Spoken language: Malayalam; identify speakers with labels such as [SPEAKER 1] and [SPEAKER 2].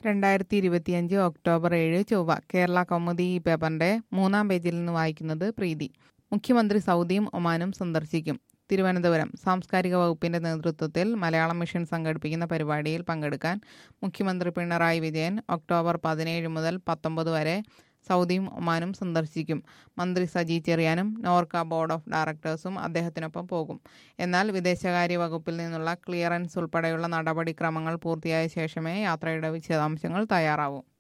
[SPEAKER 1] രണ്ടായിരത്തി ഇരുപത്തിയഞ്ച് ഒക്ടോബർ ഏഴ് ചൊവ്വ കേരള കൗമുദി ഈ പേപ്പറിന്റെ മൂന്നാം പേജിൽ നിന്ന് വായിക്കുന്നത് പ്രീതി മുഖ്യമന്ത്രി സൗദിയും ഒമാനും സന്ദർശിക്കും തിരുവനന്തപുരം സാംസ്കാരിക വകുപ്പിന്റെ നേതൃത്വത്തിൽ മലയാളം മിഷൻ സംഘടിപ്പിക്കുന്ന പരിപാടിയിൽ പങ്കെടുക്കാൻ മുഖ്യമന്ത്രി പിണറായി വിജയൻ ഒക്ടോബർ പതിനേഴ് മുതൽ പത്തൊമ്പത് വരെ സൗദിയും ഒമാനും സന്ദർശിക്കും മന്ത്രി സജി ചെറിയാനും നോർക്ക ബോർഡ് ഓഫ് ഡയറക്ടേഴ്സും അദ്ദേഹത്തിനൊപ്പം പോകും എന്നാൽ വിദേശകാര്യ വകുപ്പിൽ നിന്നുള്ള ക്ലിയറൻസ് ഉൾപ്പെടെയുള്ള നടപടിക്രമങ്ങൾ പൂർത്തിയായ ശേഷമേ യാത്രയുടെ വിശദാംശങ്ങൾ തയ്യാറാവൂ